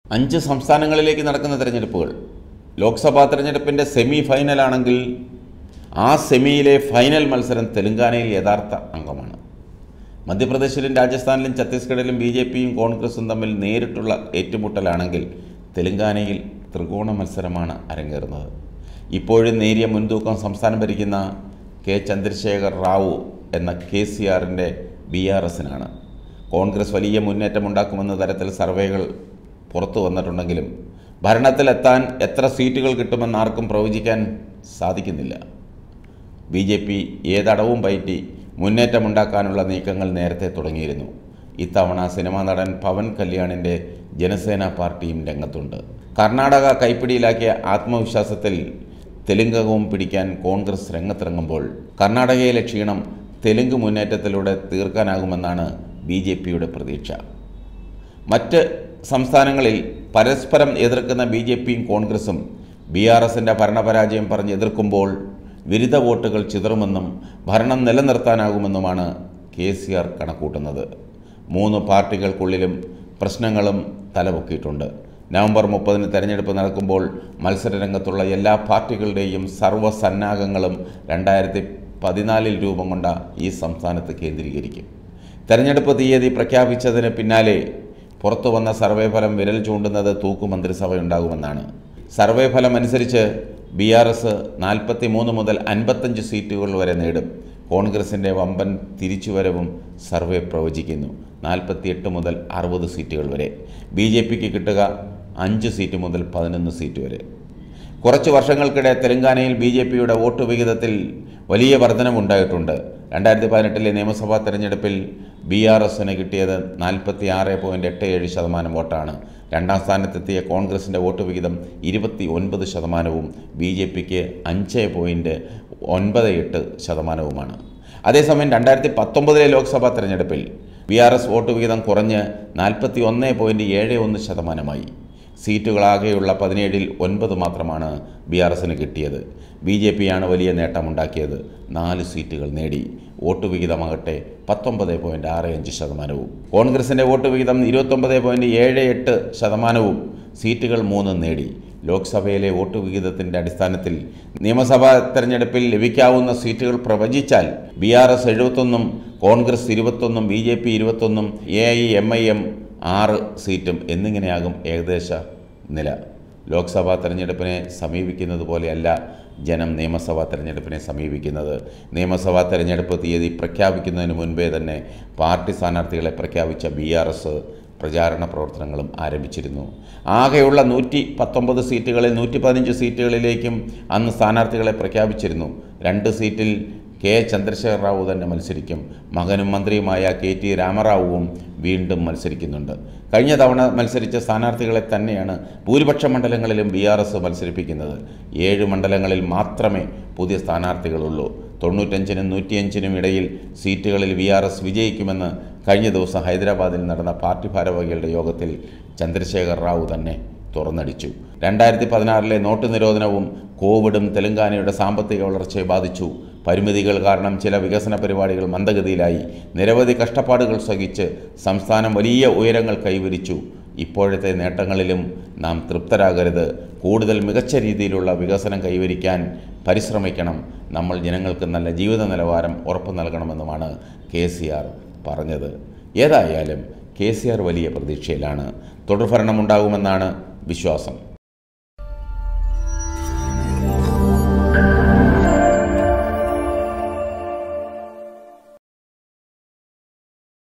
അഞ്ച് സംസ്ഥാനങ്ങളിലേക്ക് നടക്കുന്ന തെരഞ്ഞെടുപ്പുകൾ ലോക്സഭാ തെരഞ്ഞെടുപ്പിൻ്റെ സെമി ഫൈനലാണെങ്കിൽ ആ സെമിയിലെ ഫൈനൽ മത്സരം തെലങ്കാനയിൽ യഥാർത്ഥ അംഗമാണ് മധ്യപ്രദേശിലും രാജസ്ഥാനിലും ഛത്തീസ്ഗഡിലും ബി ജെ പിയും കോൺഗ്രസും തമ്മിൽ നേരിട്ടുള്ള ഏറ്റുമുട്ടലാണെങ്കിൽ തെലങ്കാനയിൽ ത്രികോണ മത്സരമാണ് അരങ്ങേറുന്നത് ഇപ്പോഴും നേരിയ മുൻതൂക്കം സംസ്ഥാനം ഭരിക്കുന്ന കെ ചന്ദ്രശേഖർ റാവു എന്ന കെ സി ആറിൻ്റെ ബി ആർ എസിനാണ് കോൺഗ്രസ് വലിയ മുന്നേറ്റമുണ്ടാക്കുമെന്ന തരത്തിൽ സർവേകൾ പുറത്തു വന്നിട്ടുണ്ടെങ്കിലും ഭരണത്തിലെത്താൻ എത്ര സീറ്റുകൾ കിട്ടുമെന്ന് ആർക്കും പ്രവചിക്കാൻ സാധിക്കുന്നില്ല ബി ജെ പി ഏതടവും പയറ്റി മുന്നേറ്റമുണ്ടാക്കാനുള്ള നീക്കങ്ങൾ നേരത്തെ തുടങ്ങിയിരുന്നു ഇത്തവണ സിനിമാ നടൻ പവൻ കല്യാണിൻ്റെ ജനസേന പാർട്ടിയും രംഗത്തുണ്ട് കർണാടക കൈപ്പിടിയിലാക്കിയ ആത്മവിശ്വാസത്തിൽ തെലുങ്കവും പിടിക്കാൻ കോൺഗ്രസ് രംഗത്തിറങ്ങുമ്പോൾ കർണാടകയിലെ ക്ഷീണം തെലുങ്ക് മുന്നേറ്റത്തിലൂടെ തീർക്കാനാകുമെന്നാണ് ബി ജെ പിയുടെ പ്രതീക്ഷ മറ്റ് സംസ്ഥാനങ്ങളിൽ പരസ്പരം എതിർക്കുന്ന ബി ജെ പിയും കോൺഗ്രസും ബി ആർ എസിൻ്റെ ഭരണപരാജയം പറഞ്ഞ് എതിർക്കുമ്പോൾ വിരുദ്ധ വോട്ടുകൾ ചിതറുമെന്നും ഭരണം നിലനിർത്താനാകുമെന്നുമാണ് കെ സി ആർ കണക്കൂട്ടുന്നത് മൂന്ന് പാർട്ടികൾക്കുള്ളിലും പ്രശ്നങ്ങളും തലപൊക്കിയിട്ടുണ്ട് നവംബർ മുപ്പതിന് തെരഞ്ഞെടുപ്പ് നടക്കുമ്പോൾ മത്സരരംഗത്തുള്ള എല്ലാ പാർട്ടികളുടെയും സർവ്വസന്നാഹങ്ങളും രണ്ടായിരത്തി പതിനാലിൽ രൂപം കൊണ്ട ഈ സംസ്ഥാനത്ത് കേന്ദ്രീകരിക്കും തെരഞ്ഞെടുപ്പ് തീയതി പ്രഖ്യാപിച്ചതിന് പിന്നാലെ പുറത്തു വന്ന സർവേ ഫലം വിരൽ ചൂണ്ടുന്നത് തൂക്കു മന്ത്രിസഭയുണ്ടാകുമെന്നാണ് സർവേ ഫലം അനുസരിച്ച് ബി ആർ എസ് നാൽപ്പത്തി മൂന്ന് മുതൽ അൻപത്തഞ്ച് സീറ്റുകൾ വരെ നേടും കോൺഗ്രസിൻ്റെ വമ്പൻ തിരിച്ചുവരവും സർവേ പ്രവചിക്കുന്നു നാൽപ്പത്തിയെട്ട് മുതൽ അറുപത് സീറ്റുകൾ വരെ ബി ജെ പിക്ക് കിട്ടുക അഞ്ച് സീറ്റ് മുതൽ പതിനൊന്ന് സീറ്റ് വരെ കുറച്ച് വർഷങ്ങൾക്കിടെ തെലങ്കാനയിൽ ബി ജെ പിയുടെ വോട്ട് വിഹിതത്തിൽ വലിയ വർധനമുണ്ടായിട്ടുണ്ട് രണ്ടായിരത്തി പതിനെട്ടിലെ നിയമസഭാ തെരഞ്ഞെടുപ്പിൽ ബി ആർ എസിന് കിട്ടിയത് നാൽപ്പത്തി ആറ് പോയിൻറ്റ് എട്ട് ഏഴ് ശതമാനം വോട്ടാണ് രണ്ടാം സ്ഥാനത്തെത്തിയ കോൺഗ്രസിൻ്റെ വോട്ട് വിഹിതം ഇരുപത്തി ഒൻപത് ശതമാനവും ബി ജെ പിക്ക് അഞ്ച് പോയിൻറ്റ് ഒൻപത് എട്ട് ശതമാനവുമാണ് അതേസമയം രണ്ടായിരത്തി പത്തൊമ്പതിലെ ലോക്സഭാ തെരഞ്ഞെടുപ്പിൽ ബി ആർ എസ് വോട്ട് വിഹിതം കുറഞ്ഞ് നാൽപ്പത്തി ഒന്ന് പോയിൻറ്റ് ഏഴ് ഒന്ന് ശതമാനമായി സീറ്റുകളാകെയുള്ള പതിനേഴിൽ ഒൻപത് മാത്രമാണ് ബി ആർ എസിന് കിട്ടിയത് ബി ജെ പിയാണ് വലിയ നേട്ടമുണ്ടാക്കിയത് നാല് സീറ്റുകൾ നേടി വോട്ട് വിഹിതമാകട്ടെ പത്തൊമ്പത് പോയിൻറ്റ് ആറ് അഞ്ച് ശതമാനവും കോൺഗ്രസിൻ്റെ വോട്ട് വിഹിതം ഇരുപത്തൊമ്പത് പോയിൻറ്റ് ഏഴ് എട്ട് ശതമാനവും സീറ്റുകൾ മൂന്നും നേടി ലോക്സഭയിലെ വോട്ട് വിഹിതത്തിൻ്റെ അടിസ്ഥാനത്തിൽ നിയമസഭാ തെരഞ്ഞെടുപ്പിൽ ലഭിക്കാവുന്ന സീറ്റുകൾ പ്രവചിച്ചാൽ ബി ആർ എസ് എഴുപത്തൊന്നും കോൺഗ്രസ് ഇരുപത്തൊന്നും ബി ജെ പി ഇരുപത്തൊന്നും A I M I M ആറ് സീറ്റും എന്നിങ്ങനെയാകും ഏകദേശ നില ലോക്സഭാ തെരഞ്ഞെടുപ്പിനെ സമീപിക്കുന്നത് പോലെയല്ല ജനം നിയമസഭാ തെരഞ്ഞെടുപ്പിനെ സമീപിക്കുന്നത് നിയമസഭാ തെരഞ്ഞെടുപ്പ് തീയതി പ്രഖ്യാപിക്കുന്നതിന് മുൻപേ തന്നെ പാർട്ടി സ്ഥാനാർത്ഥികളെ പ്രഖ്യാപിച്ച ബി ആർ എസ് പ്രചാരണ പ്രവർത്തനങ്ങളും ആരംഭിച്ചിരുന്നു ആകെയുള്ള നൂറ്റി പത്തൊമ്പത് സീറ്റുകളിൽ നൂറ്റി പതിനഞ്ച് സീറ്റുകളിലേക്കും അന്ന് സ്ഥാനാർത്ഥികളെ പ്രഖ്യാപിച്ചിരുന്നു രണ്ട് സീറ്റിൽ കെ ചന്ദ്രശേഖർ റാവു തന്നെ മത്സരിക്കും മകനും മന്ത്രിയുമായ കെ ടി രാമറാവുവും വീണ്ടും മത്സരിക്കുന്നുണ്ട് കഴിഞ്ഞ തവണ മത്സരിച്ച സ്ഥാനാർത്ഥികളെ തന്നെയാണ് ഭൂരിപക്ഷ മണ്ഡലങ്ങളിലും ബി ആർ എസ് മത്സരിപ്പിക്കുന്നത് ഏഴ് മണ്ഡലങ്ങളിൽ മാത്രമേ പുതിയ സ്ഥാനാർത്ഥികളുള്ളൂ തൊണ്ണൂറ്റഞ്ചിനും നൂറ്റിയഞ്ചിനും ഇടയിൽ സീറ്റുകളിൽ വി ആർ എസ് വിജയിക്കുമെന്ന് കഴിഞ്ഞ ദിവസം ഹൈദരാബാദിൽ നടന്ന പാർട്ടി ഭാരവാഹികളുടെ യോഗത്തിൽ ചന്ദ്രശേഖർ റാവു തന്നെ തുറന്നടിച്ചു രണ്ടായിരത്തി പതിനാറിലെ നോട്ട് നിരോധനവും കോവിഡും തെലങ്കാനയുടെ സാമ്പത്തിക വളർച്ചയെ ബാധിച്ചു പരിമിതികൾ കാരണം ചില വികസന പരിപാടികൾ മന്ദഗതിയിലായി നിരവധി കഷ്ടപ്പാടുകൾ സഹിച്ച് സംസ്ഥാനം വലിയ ഉയരങ്ങൾ കൈവരിച്ചു ഇപ്പോഴത്തെ നേട്ടങ്ങളിലും നാം തൃപ്തരാകരുത് കൂടുതൽ മികച്ച രീതിയിലുള്ള വികസനം കൈവരിക്കാൻ പരിശ്രമിക്കണം നമ്മൾ ജനങ്ങൾക്ക് നല്ല ജീവിത നിലവാരം ഉറപ്പു നൽകണമെന്നുമാണ് കെ സി ആർ പറഞ്ഞത് ഏതായാലും കെ സി ആർ വലിയ പ്രതീക്ഷയിലാണ് തുടർഭരണമുണ്ടാകുമെന്നാണ് വിശ്വാസം